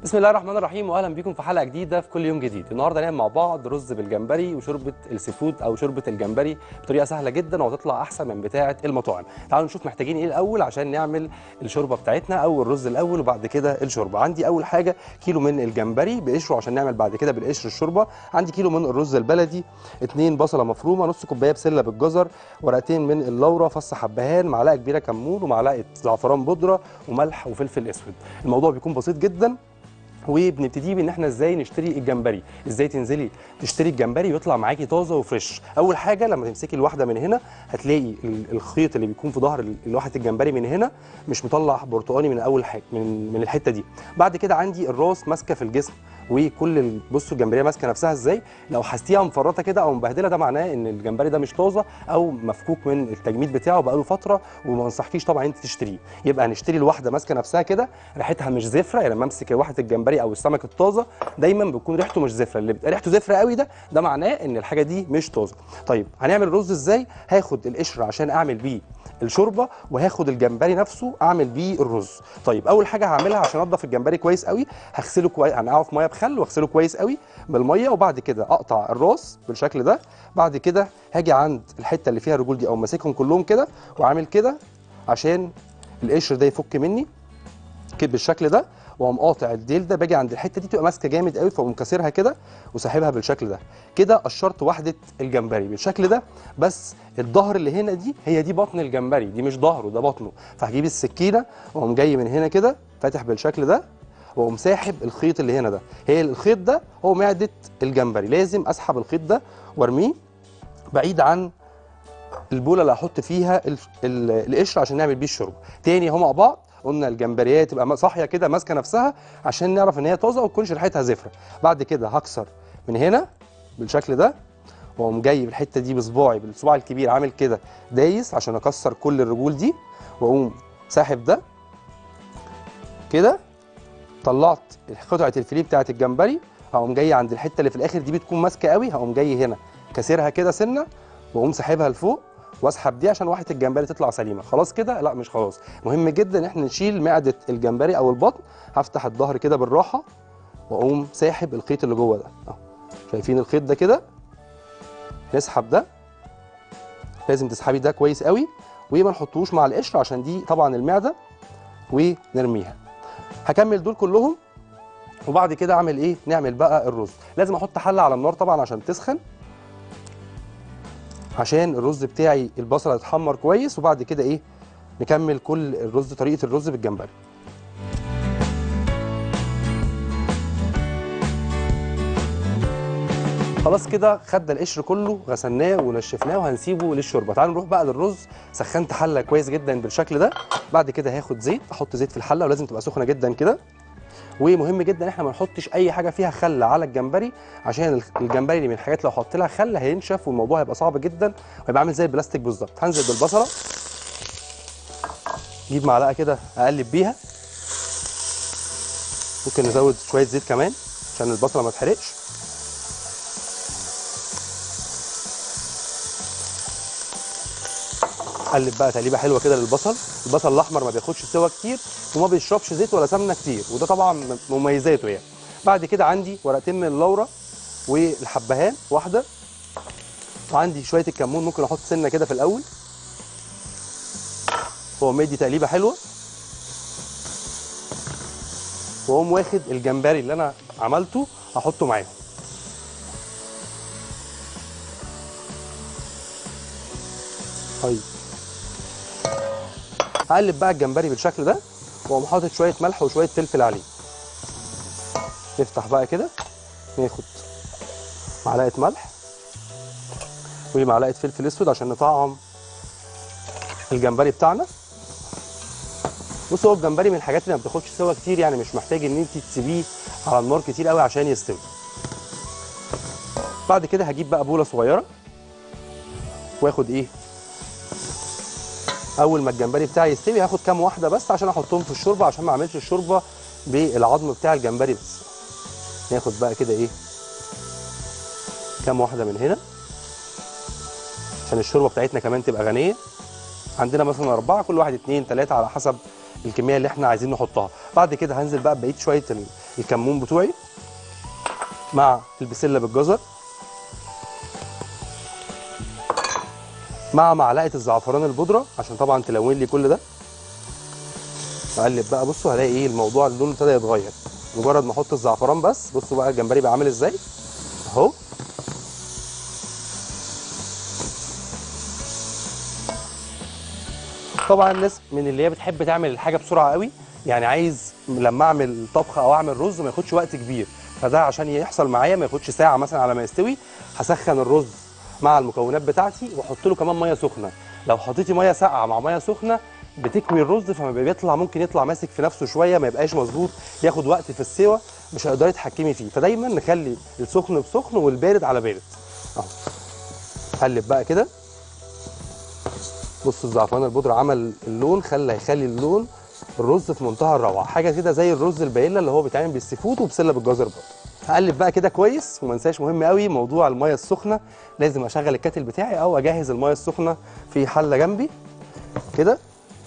بسم الله الرحمن الرحيم واهلا بيكم في حلقه جديده في كل يوم جديد النهارده هنعمل مع بعض رز بالجمبري وشوربه السيفود او شوربه الجمبري بطريقه سهله جدا وهتطلع احسن من بتاعه المطاعم تعالوا نشوف محتاجين ايه الاول عشان نعمل الشوربه بتاعتنا او الرز الاول وبعد كده الشوربه عندي اول حاجه كيلو من الجمبري بقشره عشان نعمل بعد كده بالقشر الشوربه عندي كيلو من الرز البلدي اتنين بصله مفرومه نص كوبايه بسله بالجزر ورقتين من اللورا فص حبهان معلقه كبيره كمون ومعلقه زعفران بودره وملح وفلفل اسود الموضوع بيكون بسيط جدا وبنبتدي بان احنا ازاي نشتري الجمبري ازاي تنزلي تشتري الجمبري ويطلع معاكي طازه وفريش اول حاجه لما تمسكي الواحده من هنا هتلاقي ال- الخيط اللي بيكون في ظهر ال- الواحه الجمبري من هنا مش مطلع برتقاني من اول حاجه من من الحته دي بعد كده عندي الراس ماسكه في الجسم وكل ال- بصوا الجمبريه ماسكه نفسها ازاي لو حستيها مفرطه كده او مبهدله ده معناه ان الجمبري ده مش طازه او مفكوك من التجميد بتاعه بقاله فتره وما انصحكيش طبعا انت تشتريه يبقى نشتري الواحده ماسكه نفسها كده ريحتها مش زفره يعني لما امسك واحده الجمبري او السمك الطازه دايما بيكون ريحته مش زفره اللي بيبقى ريحته زفره قوي ده ده معناه ان الحاجه دي مش طازه طيب هنعمل رز ازاي هاخد القشر عشان اعمل بيه الشوربه وهاخد الجمبري نفسه اعمل بيه الرز طيب اول حاجه هعملها عشان انضف الجمبري كويس قوي هغسله كويس هنقعه في ميه بخل واغسله كويس قوي بالميه وبعد كده اقطع الراس بالشكل ده بعد كده هاجي عند الحته اللي فيها الرجول دي او ماسكهم كلهم كده واعمل كده عشان القشر ده يفك مني كده بالشكل ده واقوم قاطع الديل ده باجي عند الحته دي تبقى ماسكه جامد قوي فاقوم كاسرها كده وساحبها بالشكل ده كده قشرت واحده الجمبري بالشكل ده بس الظهر اللي هنا دي هي دي بطن الجمبري دي مش ظهره ده بطنه فهجيب السكينه واقوم جاي من هنا كده فاتح بالشكل ده واقوم ساحب الخيط اللي هنا ده هي الخيط ده هو معده الجمبري لازم اسحب الخيط ده وارميه بعيد عن البوله اللي هحط فيها ال- ال- القشر عشان نعمل بيه الشرب تاني اهو مع بعض قلنا الجمبريه تبقى صاحيه كده ماسكه نفسها عشان نعرف ان هي طازه وما تكونش ريحتها زفره بعد كده هكسر من هنا بالشكل ده واقوم جاي بالحته دي بصباعي بالصباع الكبير عامل كده دايس عشان اكسر كل الرجول دي واقوم ساحب ده كده طلعت قطعه الفيليه بتاعت الجمبري هقوم جاي عند الحته اللي في الاخر دي بتكون ماسكه قوي هقوم جاي هنا كاسرها كده سنه واقوم ساحبها لفوق واسحب دي عشان واحده الجمبري تطلع سليمه خلاص كده لا مش خلاص مهم جدا ان احنا نشيل معده الجمبري او البطن هفتح الظهر كده بالراحه واقوم ساحب الخيط اللي جوه ده اهو شايفين الخيط ده كده نسحب ده لازم تسحبي ده كويس قوي وما نحطوش مع القشر عشان دي طبعا المعده ونرميها هكمل دول كلهم وبعد كده اعمل ايه نعمل بقى الرز لازم احط حله على النار طبعا عشان تسخن عشان الرز بتاعي البصله يتحمر كويس وبعد كده ايه نكمل كل الرز طريقه الرز بالجمبري خلاص كده خدنا القشر كله غسلناه ونشفناه وهنسيبه للشوربه تعالوا نروح بقى للرز سخنت حله كويس جدا بالشكل ده بعد كده هاخد زيت احط زيت في الحله ولازم تبقى سخنه جدا كده ومهم جدا احنا ما نحطش اي حاجه فيها خل على الجمبري عشان الجمبري اللي من الحاجات لو حط لها خل هينشف والموضوع هيبقى صعب جدا وهيبقى عامل زي البلاستيك بالظبط هنزل بالبصله اجيب معلقه كده اقلب بيها ممكن نزود شويه زيت كمان عشان البصله ما تحرقش قلب بقى تقليبه حلوه كده للبصل البصل الاحمر ما بياخدش سوا كتير وما بيشربش زيت ولا سمنه كتير وده طبعا مميزاته يعني بعد كده عندي ورقتين من اللورا والحبهان واحده وعندي شويه الكمون ممكن احط سنه كده في الاول هو مدي تقليبه حلوه واقوم واخد الجمبري اللي انا عملته احطه معاهم طيب هقلب بقى الجمبري بالشكل ده واقوم حاطط شويه ملح وشويه فلفل عليه نفتح بقى كده ناخد معلقه ملح ومعلقه فلفل اسود عشان نطعم الجمبري بتاعنا بصوا هو الجمبري من الحاجات اللي ما بتاخدش سوا كتير يعني مش محتاج ان انت تسيبيه على النار كتير قوي عشان يستوي بعد كده هجيب بقى بوله صغيره واخد ايه اول ما الجمبري بتاعي يستوي هاخد كام واحده بس عشان احطهم في الشوربه عشان ما اعملش الشوربه بالعظم بتاع الجمبري بس ناخد بقى كده ايه كام واحده من هنا عشان الشوربه بتاعتنا كمان تبقى غنيه عندنا مثلا اربعه كل واحد اتنين تلاته على حسب الكميه اللي احنا عايزين نحطها بعد كده هنزل بقى بقيه شويه ال- الكمون بتوعي مع البسله بالجزر مع معلقه الزعفران البودره عشان طبعا تلون لي كل ده اقلب بقى بصوا هلاقي ايه الموضوع اللون ابتدى يتغير مجرد ما احط الزعفران بس بصوا بقى الجمبري بقى عامل ازاي اهو طبعا الناس من اللي هي بتحب تعمل الحاجه بسرعه قوي يعني عايز لما اعمل طبخه او اعمل رز ما ياخدش وقت كبير فده عشان يحصل معايا ما ياخدش ساعه مثلا على ما يستوي هسخن الرز مع المكونات بتاعتي واحط له كمان ميه سخنه لو حطيتي ميه ساقعه مع ميه سخنه بتكوي الرز فما بيطلع ممكن يطلع ماسك في نفسه شويه ما يبقاش مظبوط ياخد وقت في السوى مش هتقدري تتحكمي فيه فدايما نخلي السخن بسخن والبارد على بارد اهو قلب بقى كده بصوا الزعفران البودرة عمل اللون خلى يخلي اللون الرز في منتهى الروعه حاجه كده زي الرز البايله اللي هو بيتعمل بالسي فود وبسله بالجزر برضه هقلب بقى كده كويس وما انساش مهم قوي موضوع الميه السخنه لازم اشغل الكاتل بتاعي او اجهز الميه السخنه في حله جنبي كده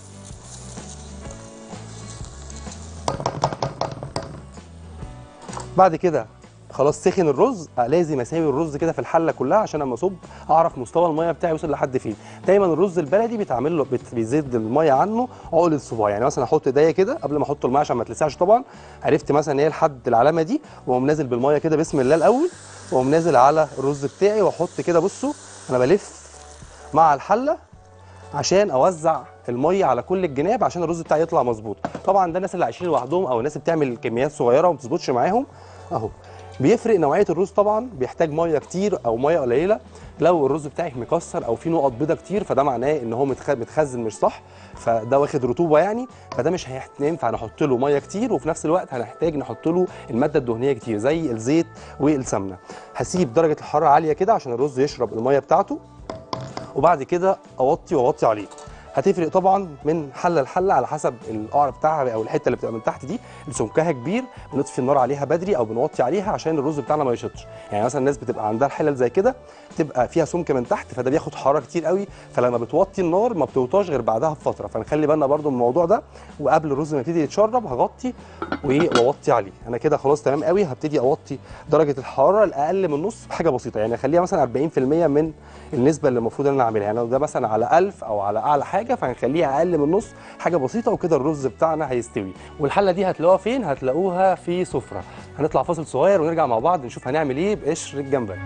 بعد كده خلاص سخن الرز آه، لازم اساوي الرز كده في الحله كلها عشان اما اصب اعرف مستوى الميه بتاعي وصل لحد فين دايما الرز البلدي بيتعمل له بت- بيزيد الميه عنه عقله صباع يعني مثلا احط ايديا كده قبل ما احط الميه عشان ما تلسعش طبعا عرفت مثلا ان هي لحد العلامه دي واقوم نازل بالميه كده بسم الله الاول واقوم نازل على الرز بتاعي واحط كده بصوا انا بلف مع الحله عشان اوزع الميه على كل الجناب عشان الرز بتاعي يطلع مظبوط طبعا ده الناس اللي عايشين لوحدهم او الناس اللي بتعمل كميات صغيره وما بتظبطش معاهم اهو بيفرق نوعيه الرز طبعا بيحتاج ميه كتير او ميه قليله لو الرز بتاعك مكسر او فيه نقط بيضه كتير فده معناه ان هو متخ- متخزن مش صح فده واخد رطوبه يعني فده مش هيحت- ينفع نحط له ميه كتير وفي نفس الوقت هنحتاج نحط له الماده الدهنيه كتير زي الزيت والسمنه هسيب درجه الحراره عاليه كده عشان الرز يشرب الميه بتاعته وبعد كده اوطي واوطي عليه هتفرق طبعا من حله لحله على حسب القعر بتاعها او الحته اللي بتبقى من تحت دي اللي سمكها كبير بنطفي النار عليها بدري او بنوطي عليها عشان الرز بتاعنا ما يشطش يعني مثلا الناس بتبقى عندها الحلل زي كده بتبقى فيها سمك من تحت فده بياخد حراره كتير قوي فلما بتوطي النار ما بتوطاش غير بعدها بفتره فنخلي بالنا برضو من الموضوع ده وقبل الرز ما يبتدي يتشرب هغطي وايه واوطي عليه انا كده خلاص تمام قوي هبتدي اوطي درجه الحراره الاقل من النص بحاجه بسيطه يعني اخليها مثلا 40% من النسبه اللي المفروض ان انا اعملها يعني لو ده مثلا على 1000 او على اعلى حاجه فهنخليها اقل من النص حاجه بسيطه وكده الرز بتاعنا هيستوي والحله دي هتلاقوها فين هتلاقوها في سفره هنطلع فاصل صغير ونرجع مع بعض نشوف هنعمل ايه بقشر الجمبري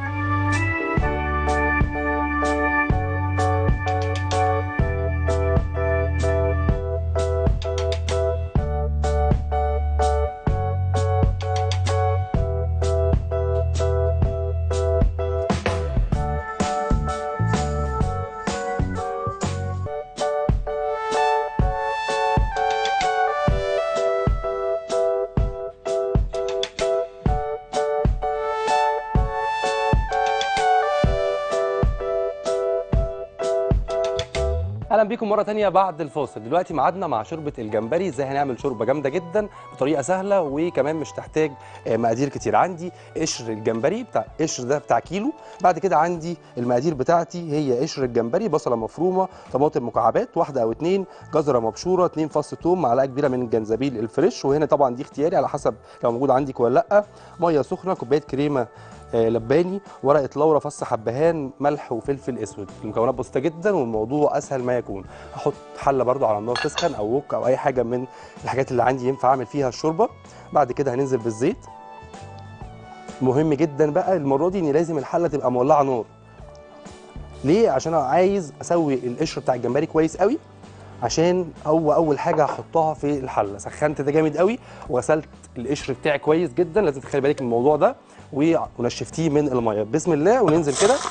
اهلا بيكم مره تانية بعد الفاصل دلوقتي ميعادنا مع شوربه الجمبري ازاي هنعمل شوربه جامده جدا بطريقه سهله وكمان مش تحتاج آه، مقادير كتير عندي قشر الجمبري بتاع قشر ده بتاع كيلو بعد كده عندي المقادير بتاعتي هي قشر الجمبري بصله مفرومه طماطم مكعبات واحده او اتنين جزره مبشوره اتنين فص ثوم معلقه كبيره من الجنزبيل الفريش وهنا طبعا دي اختياري على حسب لو موجود عندك ولا لا ميه سخنه كوبايه كريمه آه، لباني ورقه لورا فص حبهان ملح وفلفل اسود المكونات بسيطه جدا والموضوع اسهل ما يكون هحط حله برضو على النار تسخن او وok او اي حاجه من الحاجات اللي عندي ينفع اعمل فيها الشوربه بعد كده هننزل بالزيت مهم جدا بقى المره دي ان لازم الحله تبقى مولعه نار ليه عشان انا عايز اسوي القشر بتاع الجمبري كويس قوي عشان هو اول حاجه هحطها في الحله سخنت ده جامد قوي وغسلت القشر بتاعي كويس جدا لازم تخلي بالك من الموضوع ده و- ونشفتيه من الميه بسم الله وننزل كده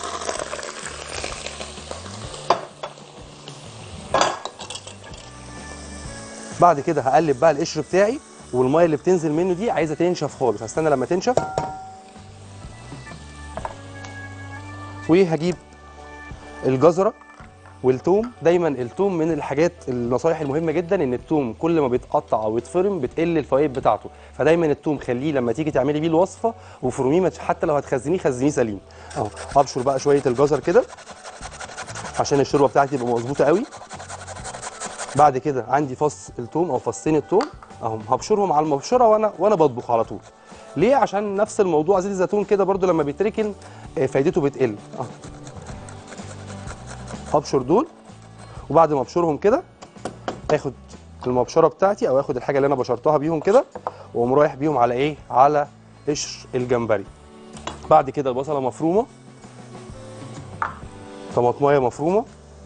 بعد كده هقلب بقى القشر بتاعي والميه اللي بتنزل منه دي عايزه تنشف خالص هستنى لما تنشف وهجيب الجزره والثوم دايما الثوم من الحاجات النصايح المهمه جدا ان الثوم كل ما بيتقطع او يتفرم بتقل الفوائد بتاعته فدايما الثوم خليه لما تيجي تعملي بيه الوصفه وفرميه ما- حتى لو هتخزنيه خزنيه سليم اهو هبشر بقى شويه الجزر كده عشان الشوربه بتاعتي تبقى مظبوطه قوي بعد كده عندي فص الثوم او فصين الثوم اهم هبشرهم على المبشره وانا وانا بطبخ على طول ليه عشان نفس الموضوع زيت الزيتون كده برضو لما بيتركن آه، فايدته بتقل اه هبشر دول وبعد ما ابشرهم كده اخد المبشره بتاعتي او اخد الحاجه اللي انا بشرتها بيهم كده واقوم رايح بيهم على ايه على قشر الجمبري بعد كده البصله مفرومه طماطمايه مفرومه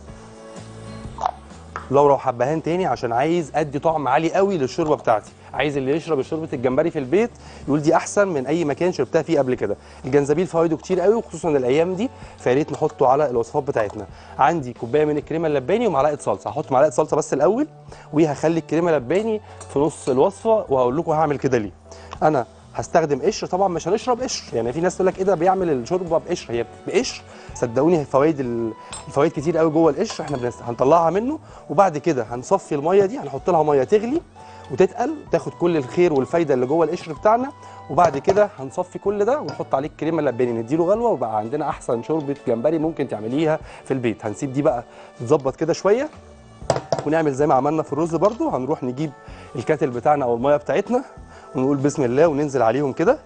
لورا وحبهان تاني عشان عايز ادي طعم عالي قوي للشوربه بتاعتي عايز اللي يشرب شوربه الجمبري في البيت يقول دي احسن من اي مكان شربتها فيه قبل كده الجنزبيل فوائده كتير قوي وخصوصا الايام دي فيا ريت نحطه على الوصفات بتاعتنا عندي كوبايه من الكريمه اللباني ومعلقه صلصه هحط معلقه صلصه بس الاول وهخلي الكريمه اللباني في نص الوصفه وهقول لكم هعمل كده ليه انا هستخدم قشر طبعا مش هنشرب قشر يعني في ناس تقول لك ايه ده بيعمل الشوربه بقشر هي بقشر صدقوني فوائد ال- الفوائد كتير قوي جوه القشر احنا بنس- هنطلعها منه وبعد كده هنصفي الميه دي هنحط لها ميه تغلي وتتقل تاخد كل الخير والفايده اللي جوه القشر بتاعنا وبعد كده هنصفي كل ده ونحط عليه الكريمه اللباني نديله غلوه وبقى عندنا احسن شوربه جمبري ممكن تعمليها في البيت هنسيب دي بقى تتظبط كده شويه ونعمل زي ما عملنا في الرز برضو هنروح نجيب الكاتل بتاعنا او الميه بتاعتنا ونقول بسم الله وننزل عليهم كده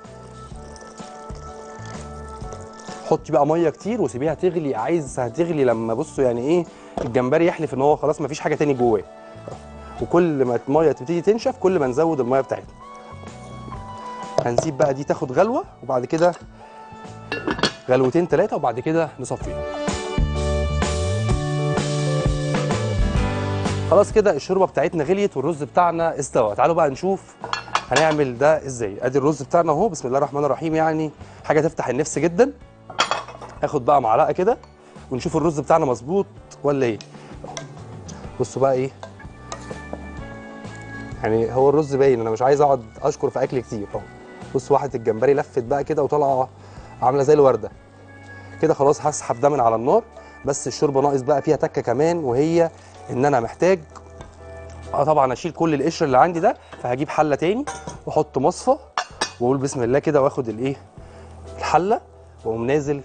حطي بقى ميه كتير وسيبيها تغلي عايز هتغلي لما بصوا يعني ايه الجمبري يحلف ان هو خلاص مفيش حاجه تاني جواه وكل ما الميه تبتدي تنشف كل ما نزود الميه بتاعتنا هنسيب بقى دي تاخد غلوه وبعد كده غلوتين ثلاثه وبعد كده نصفيها خلاص كده الشوربه بتاعتنا غليت والرز بتاعنا استوى تعالوا بقى نشوف هنعمل ده ازاي ادي الرز بتاعنا اهو بسم الله الرحمن الرحيم يعني حاجه تفتح النفس جدا هاخد بقى معلقه كده ونشوف الرز بتاعنا مظبوط ولا ايه بصوا بقى ايه يعني هو الرز باين انا مش عايز اقعد اشكر في اكل كتير اهو بص واحده الجمبري لفت بقى كده وطالعه عامله زي الورده كده خلاص هسحب ده من على النار بس الشوربه ناقص بقى فيها تكه كمان وهي ان انا محتاج اه طبعا اشيل كل القشر اللي عندي ده فهجيب حله تاني واحط مصفى واقول بسم الله كده واخد الايه الحله واقوم نازل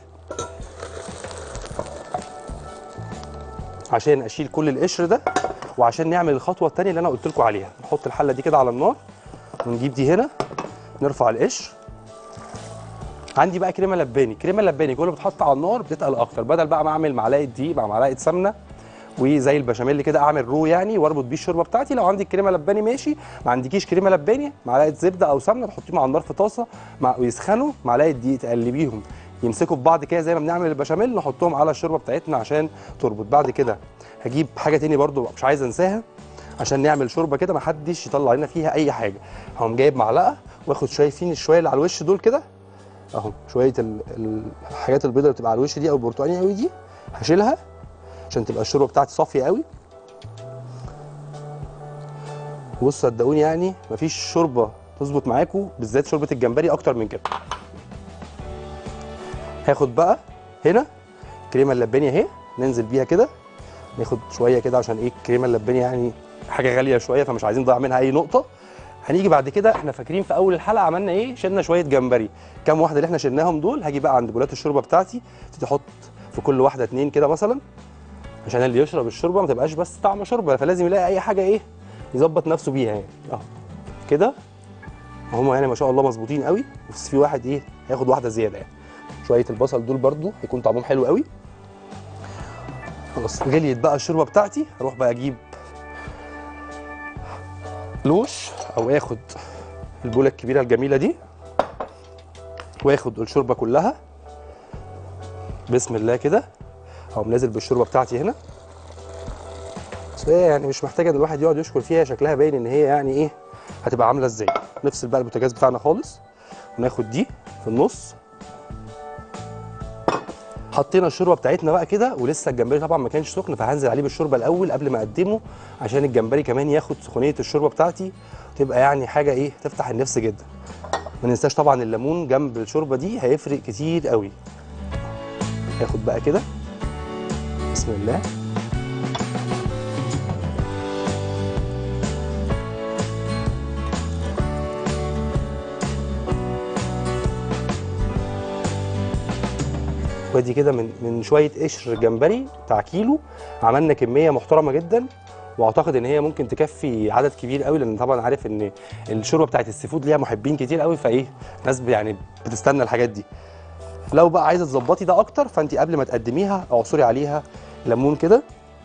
عشان اشيل كل القشر ده وعشان نعمل الخطوه الثانيه اللي انا قلت لكم عليها نحط الحله دي كده على النار ونجيب دي هنا نرفع القشر عندي بقى كريمه لباني كريمه لباني كل ما بتحط على النار بتتقل اكتر بدل بقى ما اعمل معلقه دقيق مع معلقه سمنه وزي البشاميل كده اعمل رو يعني واربط بيه الشوربه بتاعتي لو عندك كريمه لباني ماشي ما عندكيش كريمه لباني معلقه زبده او سمنه تحطيهم على النار في طاسه مع ويسخنوا معلقه دقيق تقلبيهم يمسكوا في بعض كده زي ما بنعمل البشاميل نحطهم على الشوربه بتاعتنا عشان تربط بعد كده هجيب حاجه تاني برضو مش عايز انساها عشان نعمل شوربه كده ما حدش يطلع لنا فيها اي حاجه هقوم جايب معلقه واخد شايفين الشويه اللي على الوش دول كده اهو شويه ال- ال- الحاجات البيضاء اللي بتبقى على الوش دي او البرتقاني قوي دي هشيلها عشان تبقى الشوربه بتاعتي صافيه قوي بصوا صدقوني يعني مفيش شوربه تظبط معاكم بالذات شوربه الجمبري اكتر من كده هاخد بقى هنا الكريمه اللباني اهي ننزل بيها كده ناخد شويه كده عشان ايه الكريمه اللباني يعني حاجه غاليه شويه فمش عايزين نضيع منها اي نقطه هنيجي بعد كده احنا فاكرين في اول الحلقه عملنا ايه شلنا شويه جمبري كام واحده اللي احنا شلناهم دول هاجي بقى عند بولات الشوربه بتاعتي ابتدي احط في كل واحده اتنين كده مثلا عشان اللي يشرب الشوربه ما تبقاش بس طعم شوربه فلازم يلاقي اي حاجه ايه يظبط نفسه بيها يعني اهو كده هم يعني ما شاء الله مظبوطين قوي بس في واحد ايه هياخد واحده زياده يعني شويه البصل دول برضو هيكون طعمهم حلو قوي خلاص غليت بقى الشوربه بتاعتي اروح بقى اجيب لوش او اخد البوله الكبيره الجميله دي واخد الشوربه كلها بسم الله كده اقوم نازل بالشوربه بتاعتي هنا بس هي يعني مش محتاجه ان الواحد يقعد يشكر فيها شكلها باين ان هي يعني ايه هتبقى عامله ازاي نفصل بقى البوتاجاز بتاعنا خالص وناخد دي في النص حطينا الشوربه بتاعتنا بقى كده ولسه الجمبري طبعا ما كانش سخن فهنزل عليه بالشوربه الاول قبل ما اقدمه عشان الجمبري كمان ياخد سخونيه الشوربه بتاعتي تبقى يعني حاجه ايه تفتح النفس جدا ما ننساش طبعا الليمون جنب الشوربه دي هيفرق كتير قوي هاخد بقى كده بسم الله وادي كده من من شويه قشر جمبري بتاع كيلو عملنا كميه محترمه جدا واعتقد ان هي ممكن تكفي عدد كبير قوي لان طبعا عارف ان الشوربه بتاعت السي فود ليها محبين كتير قوي فايه ناس يعني بتستنى الحاجات دي لو بقى عايزه تظبطي ده اكتر فانت قبل ما تقدميها اعصري عليها ليمون كده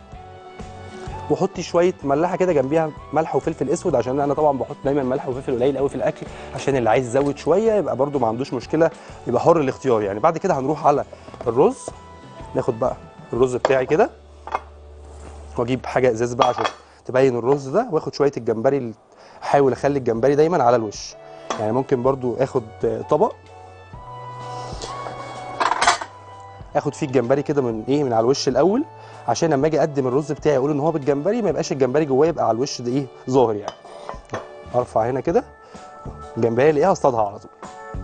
وحطي شويه ملاحه كده جنبيها ملح وفلفل اسود عشان انا طبعا بحط دايما ملح وفلفل قليل قوي في الاكل عشان اللي عايز يزود شويه يبقى برده ما عندوش مشكله يبقى حر الاختيار يعني بعد كده هنروح على الرز ناخد بقى الرز بتاعي كده واجيب حاجه ازاز بقى عشان تبين الرز ده واخد شويه الجمبري ال- احاول اخلي الجمبري دايما على الوش يعني ممكن برضو اخد آه، طبق اخد فيه الجمبري كده من ايه من على الوش الاول عشان لما اجي اقدم الرز بتاعي اقول ان هو بالجمبري ما يبقاش الجمبري جواه يبقى على الوش ده ايه ظاهر يعني ارفع هنا كده الجمبري الاقيها اصطادها على طول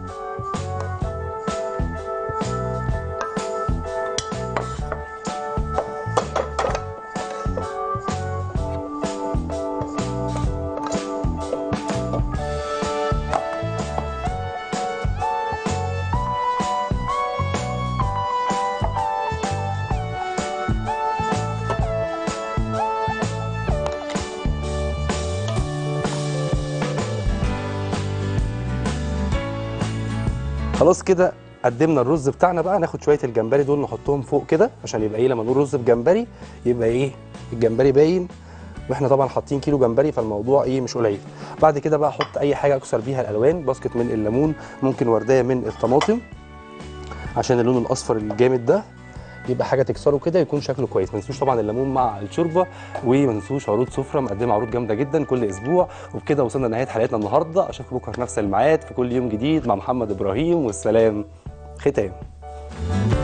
خلاص كده قدمنا الرز بتاعنا بقى ناخد شويه الجمبري دول نحطهم فوق كده عشان يبقى ايه لما نقول رز بجمبري يبقى ايه الجمبري باين واحنا طبعا حاطين كيلو جمبري فالموضوع ايه مش قليل بعد كده بقى احط اي حاجه اكسر بيها الالوان باسكت من الليمون ممكن ورديه من الطماطم عشان اللون الاصفر الجامد ده يبقى حاجه تكسره كده يكون شكله كويس ما تنسوش طبعا الليمون مع الشوربه وما تنسوش عروض سفره مقدمه عروض جامده جدا كل اسبوع وبكده وصلنا لنهايه حلقتنا النهارده اشوفكم بكره في نفس الميعاد في كل يوم جديد مع محمد ابراهيم والسلام ختام